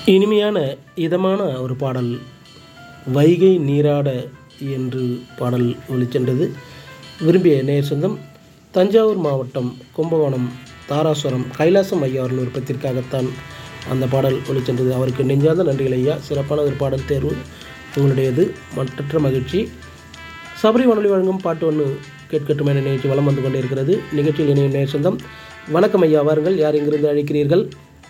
இனிமையான இதமான ஒரு பாடல் வைகை நீராட என்று பாடல் ஒளிச்சென்றது விரும்பிய நேர் சொந்தம் தஞ்சாவூர் மாவட்டம் கும்பகோணம் தாராசுரம் கைலாசம் ஐயா அவர்கள் விருப்பத்திற்காகத்தான் அந்த பாடல் ஒளிச்சென்றது அவருக்கு நெஞ்சார்ந்த நன்றிகள் ஐயா சிறப்பான ஒரு பாடல் தேர்வு உங்களுடையது மற்றற்ற மகிழ்ச்சி சபரி வானொலி வழங்கும் பாட்டு ஒன்று கேட்கட்டும் என நிகழ்ச்சி வலம் வந்து கொண்டிருக்கிறது நிகழ்ச்சியில் இணையும் நேர் சொந்தம் வணக்கம் ஐயா வாருங்கள் யார் இங்கிருந்து அழைக்கிறீர்கள்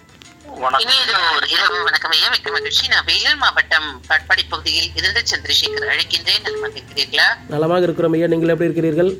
இனியதோர் இரவு வணக்கம் ஐயா மிக்க மகிழ்ச்சி நான் வேலூர் மாவட்டம் காட்பாடி பகுதியில் இருந்து சந்திரசேகர் அழைக்கின்றேன் நலமாக இருக்கிறீர்களா நலமாக இருக்கிறோம் ஐயா நீங்கள் எப்படி இருக்கிறீர்கள்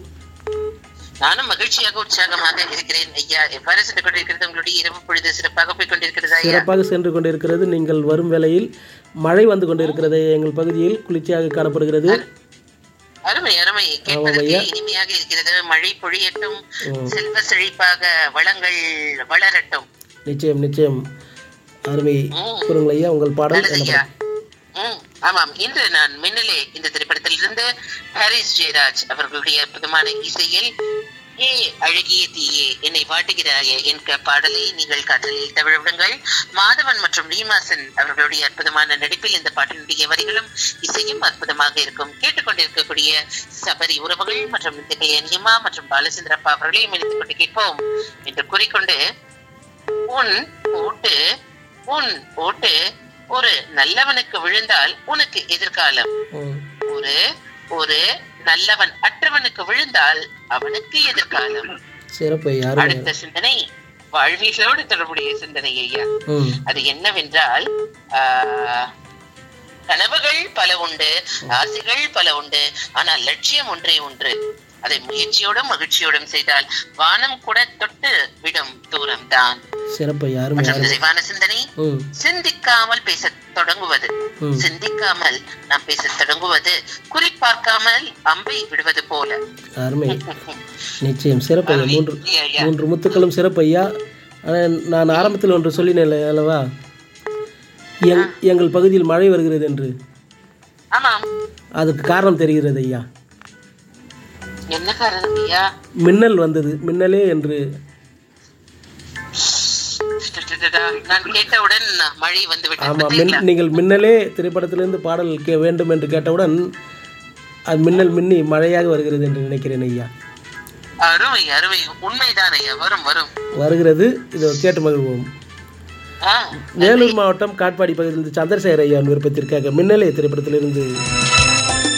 நானும் மகிழ்ச்சியாக உற்சாகமாக இருக்கிறேன் ஐயா எவ்வாறு சென்று கொண்டிருக்கிறது உங்களுடைய இரவு பொழுது சிறப்பாக போய் கொண்டிருக்கிறதா ஐயா சிறப்பாக சென்று கொண்டிருக்கிறது நீங்கள் வரும் வேளையில் மழை வந்து கொண்டிருக்கிறது எங்கள் பகுதியில் குளிர்ச்சியாக காணப்படுகிறது அருமை அருமை கேட்பதற்கு இனிமையாக இருக்கிறது மழை பொழியட்டும் செல்வ செழிப்பாக வளங்கள் வளரட்டும் நிச்சயம் நிச்சயம் அருமை ம். கூறுங்கள் ஐயா உங்கள் பாடல் நல்லது என்ன ஐயா பாடல்? ம், ஆமாம் இன்று நான் மின்னலே இந்த திரைப்படத்தில் இருந்து ஹாரிஸ் ஜெயராஜ் அவர்களுடைய அற்புதமான இசையில் ஏ அழகிய தீயே என்னை வாட்டுகிறாயே என்க பாடலை நீங்கள் காற்றலில் தவிழ விடுங்கள் மாதவன் மற்றும் ரீமாசன் அவர்களுடைய அற்புதமான நடிப்பில் இந்த பாட்டினுடைய வரிகளும் இசையும் அற்புதமாக இருக்கும் கேட்டுக்கொண்டிருக்கக்கூடிய சபரி உறவுகள் மற்றும் இந்த அனியம்மா மற்றும் பாலச்சந்திரப்பா அவர்களையும் இணைத்துக் கொண்டு கேட்போம் என்று கூறிக்கொண்டு உன் ஓட்டு உன் ஓட்டு ஒரு நல்லவனுக்கு விழுந்தால் உனக்கு எதிர்காலம் ம். ஒரு ஒரு நல்லவன் அற்றவனுக்கு விழுந்தால் அவனுக்கு எதிர்காலம் சிறப்பு ஐயா அருமை அடுத்த சிந்தனை வாழ்வியலோடு தொடர்புடைய சிந்தனை ஐயா ம் அது என்னவென்றால் ஆஹ், கனவுகள் பல உண்டு ஆசைகள் பல உண்டு ஆனால் லட்சியம் ஒன்றே ஒன்று அதை முயற்சியோடும் மகிழ்ச்சியோடும் செய்தால் வானம் கூட தொட்டு விடும் தூரம் தான் சிறப்பு ஐயா அருமை மற்றும் அருமை நிறைவான சிந்தனை ம் சிந்திக்காமல் பேச தொடங்குவது ம் சிந்திக்காமல் நாம் பேச தொடங்குவது குறிப்பார்க்காமல் அம்பை விடுவது போல அருமை நிச்சயம் சிறப்பு ஐயா மூன்று ஐயா, ஐயா. மூன்று முத்துக்களும் சிறப்பு ஐயா ஆனால் நான் ஆரம்பத்தில் ஒன்று சொல்லினேன் அல்லவா எங் எங்கள் பகுதியில் மழை வருகிறது என்று ஆமாம் அதுக்கு காரணம் தெரிகிறது ஐயா என்ன காரணம் ஐயா மின்னல் வந்தது மின்னலே என்று நான் கேட்டவுடன் மழை வந்து விட்டது ஆமாம் மின் நீங்கள் மின்னலே திரைப்படத்திலிருந்து பாடல் கே வேண்டும் என்று கேட்டவுடன் அது மின்னல் மின்னி மழையாக வருகிறது என்று நினைக்கிறேன் ஐயா அருமை அருமை உண்மைதான் ஐயா வரும் வரும் வருகிறது இதை கேட்டு மகிழ்வோம் ஆ, வேலூர் மாவட்டம் காட்பாடி பகுதியிலிருந்து சந்திரசேகர் ஐயா விருப்பத்திற்காக மின்னலே திரைப்படத்திலிருந்து